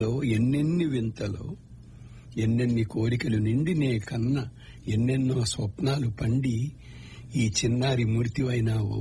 ఎన్నెన్ని వింతలో ఎన్నెన్ని కోరికలు నిండినే కన్న ఎన్నెన్నో స్వప్నాలు పండి ఈ చిన్నారి మూర్తివైనావు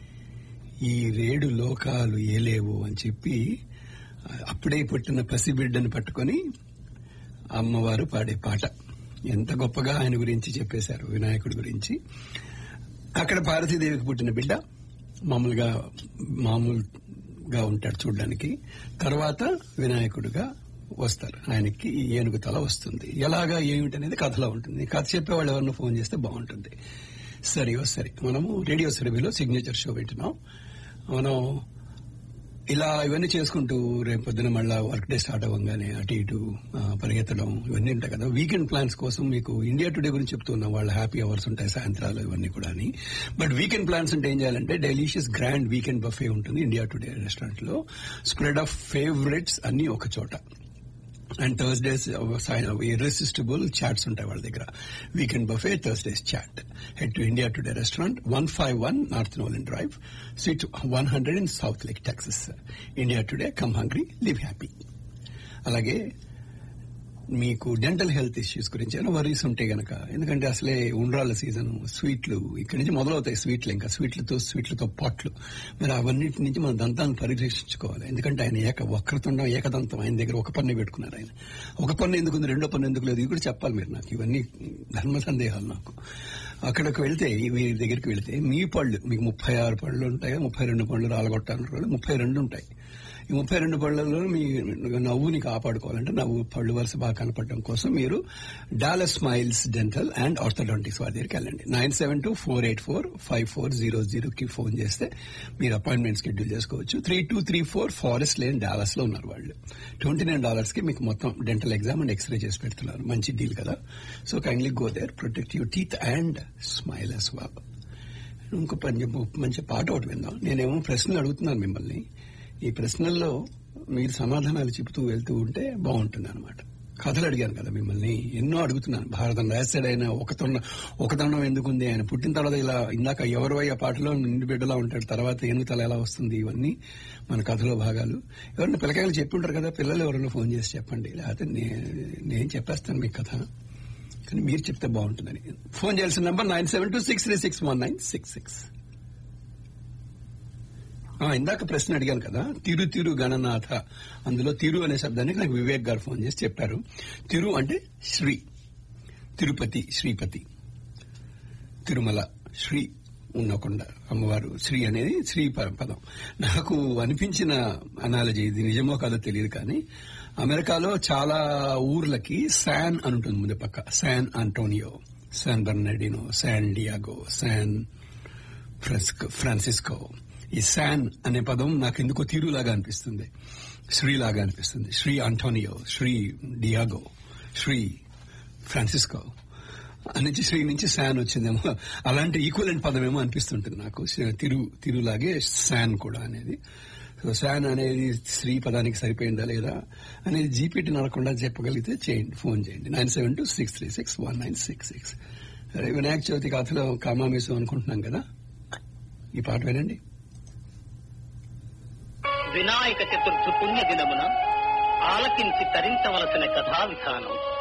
ఈ రేడు లోకాలు ఏలేవు అని చెప్పి అప్పుడే పుట్టిన పసిబిడ్డను పట్టుకొని అమ్మవారు పాడే పాట ఎంత గొప్పగా ఆయన గురించి చెప్పేశారు వినాయకుడి గురించి అక్కడ పార్వతీదేవికి పుట్టిన బిడ్డ మామూలుగా మామూలుగా ఉంటాడు చూడడానికి తర్వాత వినాయకుడుగా వస్తారు ఆయనకి ఏనుగు తల వస్తుంది ఎలాగా ఏమిటనేది కథలో ఉంటుంది కథ చెప్పేవాళ్ళు ఎవరినో ఫోన్ చేస్తే బాగుంటుంది సరే సరే మనము రేడియో సెరబీలో సిగ్నేచర్ షో పెట్టినాం మనం ఇలా ఇవన్నీ చేసుకుంటూ రేపు పొద్దున మళ్ళా వర్క్ డే స్టార్ట్ అవ్వగానే అటు ఇటు ఆ, పరిగెత్తడం ఇవన్నీ ఉంటాయి కదా వీకెండ్ ప్లాన్స్ కోసం మీకు ఇండియా టుడే గురించి చెప్తున్నాం వాళ్ళ హ్యాపీ అవర్స్ ఉంటాయి సాయంత్రాలు ఇవన్నీ కూడా బట్ వీకెండ్ ప్లాన్స్ అంటే ఏం చేయాలంటే డెలిషియస్ గ్రాండ్ వీకెండ్ బఫే ఉంటుంది ఇండియా టుడే రెస్టారెంట్ లో స్ప్రెడ్ ఆఫ్ ఫేవరెట్స్ అన్ని ఒక చోట అండ్ థర్స్డేస్ ఇర్రెసిస్టిబుల్ చాట్స్ ఉంటాయి వాళ్ళ దగ్గర weekend buffet Thursdays chat head to India Today restaurant one five one north Nolan drive suite one hundred in Southlake Texas India Today come hungry leave happy అలాగే మీకు dental health issues గురించి ఏమైనా worries ఉంటే గనక ఎందుకంటే అసలే ఉండ్రాళ్ళ season స్వీట్లు ఇక్కడి నుంచి మొదలవుతాయి స్వీట్లు ఇంకా స్వీట్లతో స్వీట్లతో పాట్లు మరి అవన్నిటి నుంచి మన దంతాన్ని పరిరక్షించుకోవాలి ఎందుకంటే ఆయన ఏక వక్రతుండం ఏకదంతం ఆయన దగ్గర ఒక పన్ను పెట్టుకున్నారు ఆయన ఒక పన్ను ఎందుకు ఉంది రెండో పన్ను ఎందుకు లేదు ఇది కూడా చెప్పాలి మీరు నాకు ఇవన్నీ ధర్మ సందేహాలు నాకు అక్కడికి వెళ్తే వీరి దగ్గరికి వెళ్తే మీ పళ్ళు మీకు ముప్పై ఆరు పళ్ళు ఉంటాయి ముప్పై రెండు పళ్ళు రాలగొట్టాలంటారు ముప్పై రెండు ఉంటాయి ఈ ముప్పై రెండు పళ్లలో మీ నవ్వుని కాపాడుకోవాలంటే నవ్వు పళ్ళు వరుస బాగా కనపడడం కోసం మీరు Dallas smiles dental and orthodontics వారి దగ్గరికి వెళ్ళండి nine seven two four eight four five four zero zero కి ఫోన్ చేస్తే మీరు అపాయింట్మెంట్ షెడ్యూల్ చేసుకోవచ్చు three two three four forest lane Dallas లో ఉన్నారు వాళ్ళు ట్వంటీ నైన్ డాలర్స్ కి మీకు మొత్తం డెంటల్ ఎగ్జామ్ అండ్ ఎక్స్రే చేసి పెడుతున్నారు మంచి డీల్ కదా so kindly go there protect your teeth and smile as well ఇంకో మంచి మంచి పాట ఒకటి విందాం నేనేమో ప్రశ్నలు అడుగుతున్నాను మిమ్మల్ని ఈ ప్రశ్నల్లో మీరు సమాధానాలు చెబుతూ వెళ్తూ ఉంటే బాగుంటుంది అనమాట కథలు అడిగాను కదా మిమ్మల్ని ఎన్నో అడుగుతున్నాను భారతం రాశాడైన ఒక తొండ ఒక దండం ఎందుకుంది ఆయన పుట్టిన తర్వాత ఇలా ఇందాక ఎవరు ఆ పాటలో నిండు బిడ్డలా ఉంటాడు తర్వాత ఎన్నితల ఎలా వస్తుంది ఇవన్నీ మన కథలో భాగాలు ఎవరైనా పిల్లకాయలు చెప్పి ఉంటారు కదా పిల్లలు ఎవరైనా ఫోన్ చేసి చెప్పండి లేకపోతే నే- నేను చెప్పేస్తాను మీ కథ కానీ మీరు చెప్తే బాగుంటుందని ఫోన్ చేయాల్సిన number nine seven two six three six one nine six six ఆ, ఇందాక ప్రశ్న అడిగాను కదా తిరు తిరు గణనాథ అందులో తిరు అనే శబ్దానికి నాకు వివేక్ గారు ఫోన్ చేసి చెప్పారు తిరు అంటే శ్రీ తిరుపతి శ్రీపతి తిరుమల శ్రీ ఉన్నకొండ అమ్మవారు శ్రీ అనేది శ్రీ ప- పదం నాకు అనిపించిన అనాలజీ ఇది నిజమో కాదో తెలియదు కానీ అమెరికాలో చాలా ఊర్లకి శాన్ అని ఉంటుంది ముందు పక్క San Antonio San Bernardino San Diego San Francisco Francisco ఈ శాన్ అనే పదం నాకు ఎందుకో తీరులాగా అనిపిస్తుంది శ్రీలాగా అనిపిస్తుంది Sri Antonio Sri Diego Sri Francisco నుంచి శ్రీ నుంచి శాన్ వచ్చిందేమో అలాంటి ఈక్వలెంట్ పదమేమో అనిపిస్తుంటుంది నాకు శ్రీ- తిరు తిరులాగే శాన్ కూడా అనేది సో శాన్ అనేది శ్రీ పదానికి సరిపోయిందా లేదా అనేది జీపీటీ నడకుండా చెప్పగలిగితే చేయండి ఫోన్ చేయండి nine seven two six three six one nine six six సరే వినాయక చవితి కథలో కామామేశం అనుకుంటున్నాం కదా ఈ పాట వినండి వినాయక చతుర్థి పుణ్య దినమున ఆలకించి తరించవలసిన కథా విధానం